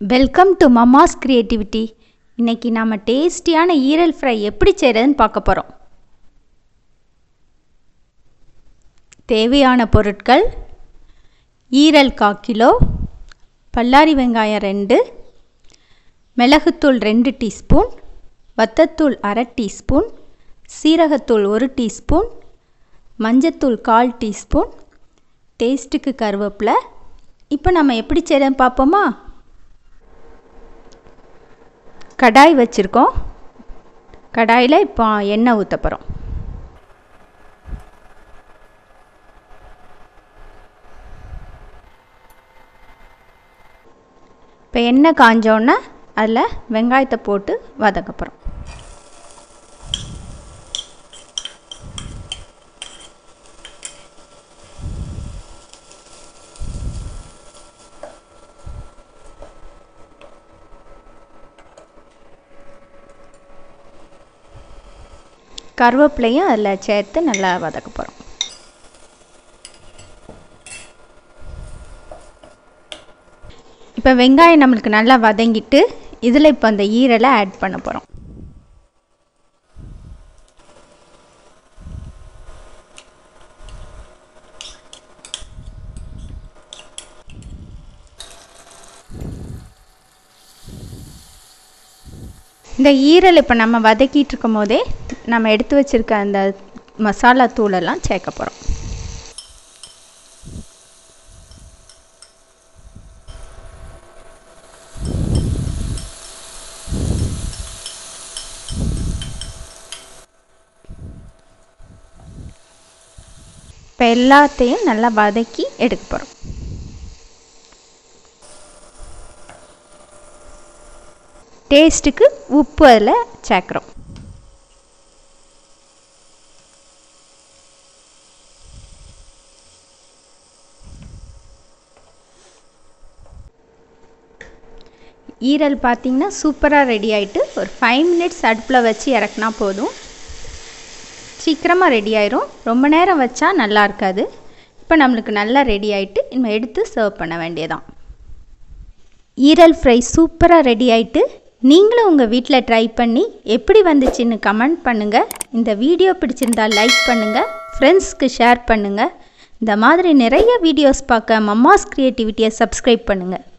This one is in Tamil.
வெல்கம் டு மம்மாஸ் கிரியேட்டிவிட்டி இன்னைக்கு நாம் டேஸ்டியான ஈரல் ஃப்ரை எப்படி செய்கிறதுன்னு பார்க்க போகிறோம் தேவையான பொருட்கள் ஈரல் கா கிலோ பல்லாரி வெங்காயம் ரெண்டு மிளகுத்தூள் ரெண்டு டீஸ்பூன் வத்தத்தூள் அரை டீஸ்பூன் சீரகத்தூள் ஒரு டீஸ்பூன் மஞ்சத்தூள் கால் டீஸ்பூன் டேஸ்ட்டுக்கு கருவேப்பிலை இப்போ நம்ம எப்படி செய்கிறேன்னு பார்ப்போமா கடாய் வச்சுருக்கோம் கடாயில் இப்போ எண்ணெய் ஊற்ற போகிறோம் இப்போ எண்ணெய் காஞ்சோன்னே அதில் வெங்காயத்தை போட்டு வதக்க போகிறோம் கருவேப்பிலையும் அதில் சேர்த்து நல்லா வதக்க போகிறோம் இப்போ வெங்காயம் நம்மளுக்கு நல்லா வதங்கிட்டு இதில் இப்போ அந்த ஈரலை ஆட் பண்ண போகிறோம் இந்த ஈரல் இப்போ நம்ம வதக்கிட்டு இருக்கும் போதே நம்ம எடுத்து வச்சுருக்க அந்த மசாலா தூளெல்லாம் சேர்க்க போகிறோம் இப்போ எல்லாத்தையும் நல்லா வதக்கி எடுக்க போகிறோம் டேஸ்ட்டுக்கு உப்பு அதில் சேர்க்குறோம் ஈரல் பார்த்திங்கன்னா சூப்பராக ரெடி ஆகிட்டு ஒரு ஃபைவ் மினிட்ஸ் அடுப்பில் வச்சு இறக்குனா போதும் சீக்கிரமாக ரெடி ஆயிரும் ரொம்ப நேரம் வச்சா நல்லா இருக்காது இப்போ நம்மளுக்கு நல்லா ரெடி ஆகிட்டு நம்ம எடுத்து சர்வ் பண்ண வேண்டியதான் ஈரல் ஃப்ரை சூப்பராக ரெடி ஆகிட்டு நீங்களும் உங்கள் வீட்டில் ட்ரை பண்ணி எப்படி வந்துச்சுன்னு கமெண்ட் பண்ணுங்கள் இந்த வீடியோ பிடிச்சிருந்தா லைக் பண்ணுங்கள் ஃப்ரெண்ட்ஸ்க்கு ஷேர் பண்ணுங்கள் இந்த மாதிரி நிறைய வீடியோஸ் பார்க்க மம்மாஸ் க்ரியேட்டிவிட்டியை சப்ஸ்கிரைப் பண்ணுங்கள்